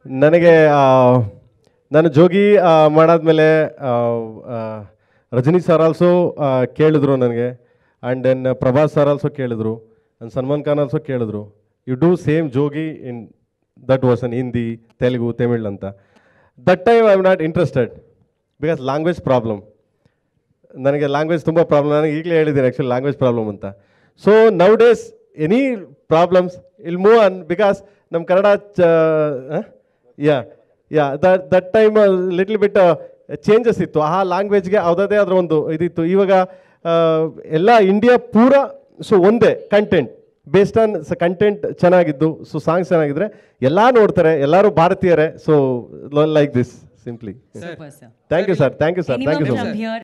ನನಗೆ ಆ, ನಾನು ಜೋಗಿ ಆ, ಮಾಡಾದ್ಮೇಲೆ ಆ, ಆ, ರಜನಿ ಸರ್ ಆಲ್ಸೋ ಕೇಳಿದ್ರು ನನಗೆ and then Prabhas sir also ಕೇಳಿದ್ರು ಆ್ಯಂಡ್ ಸಲ್ಮಾನ್ ಖಾನ್ ಆಲ್ಸೋ ಕೇಳಿದ್ರು you do same Jogi in that was in Hindi Telugu Tamil ಅಂತ that time I am not interested because language problem ನನಗೆ ಲ್ಯಾಂಗ್ವೇಜ್ ತುಂಬ ಪ್ರಾಬ್ಲಮ್ ನನಗೆ ಈಗಲೇ ಹೇಳಿದ್ದೀನಿ ಆ್ಯಕ್ಚುಲಿ ಲ್ಯಾಂಗ್ವೇಜ್ ಪ್ರಾಬ್ಲಮ್ ಅಂತ so now days any problems I'll move on because ನಮ್ಮ Kannada yeah yeah that that time little bit changes ಇತ್ತು ಆ ಲ್ಯಾಂಗ್ವೇಜ್ಗೆ ಯಾವುದೇ ಅದರ ಒಂದು ಇದಿತ್ತು ಇವಾಗ ಆ, ಎಲ್ಲ ಇಂಡಿಯಾ ಪೂರ ಸೊ ಒಂದೇ ಕಂಟೆಂಟ್ ಬೇಸ್ಡ್ ಆನ್ ಕಂಟೆಂಟ್ ಚೆನ್ನಾಗಿದ್ದು ಸೊ ಸಾಂಗ್ಸ್ ಚೆನ್ನಾಗಿದ್ರೆ ಎಲ್ಲ ನೋಡ್ತಾರೆ ಎಲ್ಲರೂ ಭಾರತೀಯರೇ so like this simply Super, sir. Thank you sir thank you sir thank you Anyone so much from here